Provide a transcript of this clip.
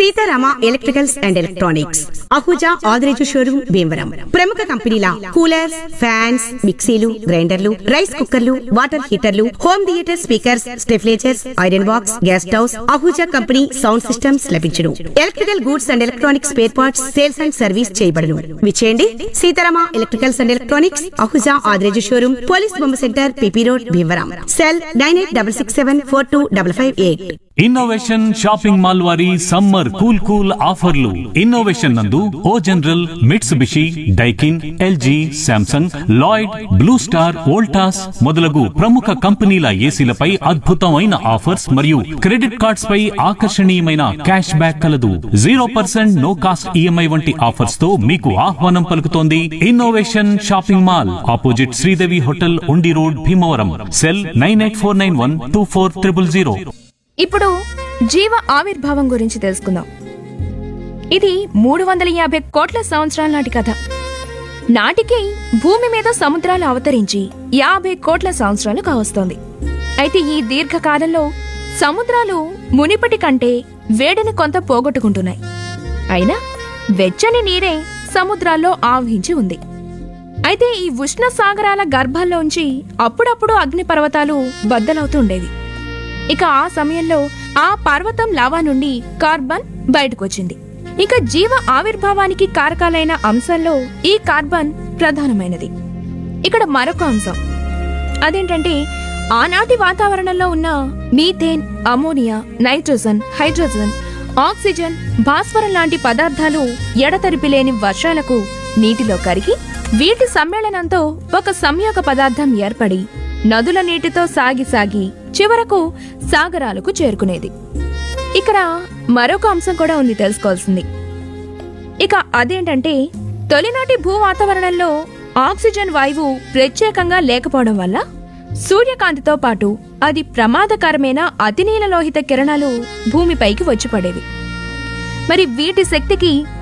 Sitarama electricals and electronics Ahuja Adireju showroom Bhimavaram ప్రముఖ కంపెనీల coolers fans మిక్సీలు గ్రైండర్లు రైస్ కుక్కర్లు వాటర్ హీటర్లు home theatre speakers stabilisers iron box gas stoves Ahuja company sound systems లభించును electrical goods and electronics spare parts sales and service చేయబడును విచేయండి Seetharama electricals and electronics Ahuja Adireju showroom police బొమ్మ centre P P road Bhimavaram cell nine eight double six seven four two double five eight innovation shopping mall వారి summer cool cool ఆఫర్లు innovation నందు O general Mitsubishi Daikin LG Samsung Lloyd Blue Star Voltas మొదలగు ప్రముఖ కంపెనీల ఏసీలపై అద్భుతమైన offers మరియు credit cards పై ఆకర్షణీయమైన క్యాష్ బ్యాక్ కలదు zero percent no cost EMI వంటి ఆఫర్స్ తో మీకు ఆహ్వానం పలుకుతోంది innovation shopping mall opposite Sridevi hotel Undi road Bhimavaram cell nine eight four nine one two four triple zero ఇప్పుడు జీవ ఆవిర్భావం గురించి తెలుసుకుందాం ఇది మూడు వందల యాభై కోట్ల సంవత్సరాల నాటి కథ నాటికి భూమి మీద సముద్రాలు అవతరించి యాభై కోట్ల సంవత్సరాలు కావస్తోంది అయితే ఈ దీర్ఘకాలంలో సముద్రాలు మునిపటి కంటే వేడిని కొంత పోగొట్టుకుంటున్నాయి అయినా వెచ్చని నీరే సముద్రాల్లో ఆవహించి ఉంది అయితే ఈ ఉష్ణ సాగరాల గర్భాల్లోంచి అప్పుడప్పుడు అగ్నిపర్వతాలు బద్దలవుతూ ఉండేవి ఇక ఆ సమయంలో ఆ పర్వతం లావా నుండి కార్బన్ బయటకొచ్చింది ఇక జీవ ఆవిర్భావానికి కారకాలైన అంశంలో ఈ కార్బన్ ప్రధానమైనది ఇక్కడ మరొక అంశం అదేంటంటే ఆనాటి వాతావరణంలో ఉన్న methane ammonia nitrogen hydrogen oxygen భాస్వరం లాంటి పదార్థాలు ఎడతెరిపి లేని వర్షాలకు నీటిలో కరిగి వీటి సమ్మేళనంతో ఒక సంయోగ పదార్థం ఏర్పడి నదుల నీటితో సాగి సాగి చివరకు సాగరాలకు చేరుకునేది ఇక్కడ మరొక అంశం కూడా ఉంది తెలుసుకోవాల్సింది ఇక అదేంటంటే తొలినాటి భూ వాతావరణంలో ఆక్సిజన్ వాయువు ప్రత్యేకంగా లేకపోవడం వల్ల సూర్యకాంతితో పాటు అది ప్రమాదకరమైన అతినీల లోహిత కిరణాలు భూమిపైకి వచ్చి పడేవి మరి వీటి శక్తికి